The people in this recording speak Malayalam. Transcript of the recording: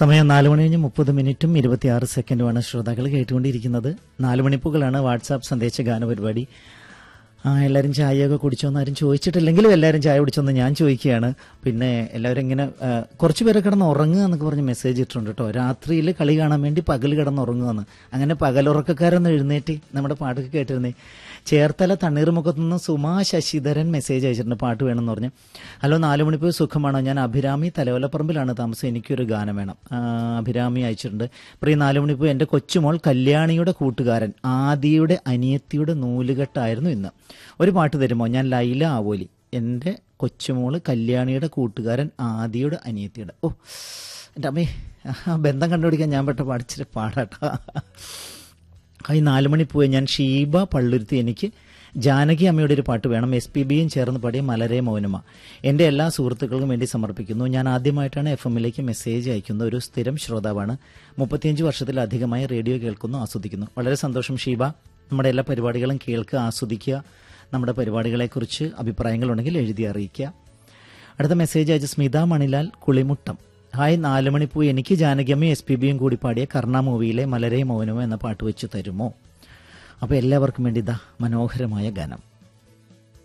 സമയം നാല് മണി കഴിഞ്ഞ് മുപ്പത് മിനിറ്റും ഇരുപത്തിയാറ് സെക്കൻഡുമാണ് ശ്രോതാക്കൾ കേട്ടുകൊണ്ടിരിക്കുന്നത് നാല് മണിപ്പുകളാണ് വാട്സാപ്പ് സന്ദേശ ഗാന പരിപാടി ആ എല്ലാവരും ചായയൊക്കെ കുടിച്ചോന്ന് ആരും ചോദിച്ചിട്ടില്ലെങ്കിലും എല്ലാവരും ചായ കുടിച്ചോന്ന് ഞാൻ ചോദിക്കുകയാണ് പിന്നെ എല്ലാവരും ഇങ്ങനെ ആ, കുറച്ച് പേരെ കിടന്ന് ഉറങ്ങുക എന്നൊക്കെ പറഞ്ഞ് മെസ്സേജ് ഇട്ടിട്ടുണ്ട് കേട്ടോ രാത്രിയിൽ കളി കാണാൻ വേണ്ടി പകൽ കിടന്ന് ഉറങ്ങുകയെന്ന് അങ്ങനെ പകലുറക്കക്കാരൊന്ന് എഴുന്നേറ്റ് നമ്മുടെ പാട്ടൊക്കെ കേട്ടിരുന്നേ ചേർത്തല തണ്ണീർമുഖത്ത് നിന്ന് സുമാ ശശിധരൻ മെസ്സേജ് അയച്ചിട്ടുണ്ട് പാട്ട് വേണമെന്ന് പറഞ്ഞ് ഹലോ നാല് മണിപ്പൂ സുഖമാണോ ഞാൻ അഭിരാമി തലവലപ്പറമ്പിലാണ് താമസം എനിക്കൊരു ഗാനം വേണം ആ, അഭിരാമി അയച്ചിട്ടുണ്ട് പ്രിയ നാല് മണിപ്പൂ എൻ്റെ കൊച്ചുമോൾ കല്യാണിയുടെ കൂട്ടുകാരൻ ആദിയുടെ അനിയത്തിയുടെ നൂലുകെട്ടായിരുന്നു ഇന്ന് ഒരു പാട്ട് തരുമോ ഞാൻ ലൈല ആവോലി എൻ്റെ കൊച്ചുമോള് കല്യാണിയുടെ കൂട്ടുകാരൻ ആദിയുടെ അനിയത്തിയുടെ ഓ എൻ്റെ അമ്മേ ആ ബന്ധം കണ്ടുപിടിക്കാൻ ഞാൻ പെട്ട പാടിച്ചിട്ട് പാടാട്ടോ ഈ നാല് മണി പോയി ഞാൻ ഷീബ പള്ളുരുത്തി എനിക്ക് ജാനകി അമ്മയുടെ ഒരു പാട്ട് വേണം എസ് പി ബിയും ചേർന്ന് പാടിയ മലരെ മൗനമ എൻ്റെ എല്ലാ സുഹൃത്തുക്കൾക്കും വേണ്ടി സമർപ്പിക്കുന്നു ഞാൻ ആദ്യമായിട്ടാണ് എഫ് എമ്മിലേക്ക് മെസ്സേജ് അയക്കുന്ന ഒരു സ്ഥിരം ശ്രോതാവാണ് മുപ്പത്തിയഞ്ച് വർഷത്തിലധികമായി റേഡിയോ കേൾക്കുന്നു ആസ്വദിക്കുന്നു വളരെ സന്തോഷം ഷീബ നമ്മുടെ എല്ലാ പരിപാടികളും കേൾക്കുക ആസ്വദിക്കുക നമ്മുടെ പരിപാടികളെക്കുറിച്ച് അഭിപ്രായങ്ങളുണ്ടെങ്കിൽ എഴുതി അറിയിക്കുക അടുത്ത മെസ്സേജ് അയച്ച സ്മിത മണിലാൽ കുളിമുട്ടം ഹായ് നാല് മണിപ്പൂ എനിക്ക് ജാനകിയമ്മയും എസ് പി ബിയും കൂടി പാടിയ കർണ മൂവിയിലെ മലരെ മൗനമോ എന്ന പാട്ട് വെച്ച് തരുമോ അപ്പോൾ എല്ലാവർക്കും വേണ്ടി ഇതാ മനോഹരമായ ഗാനം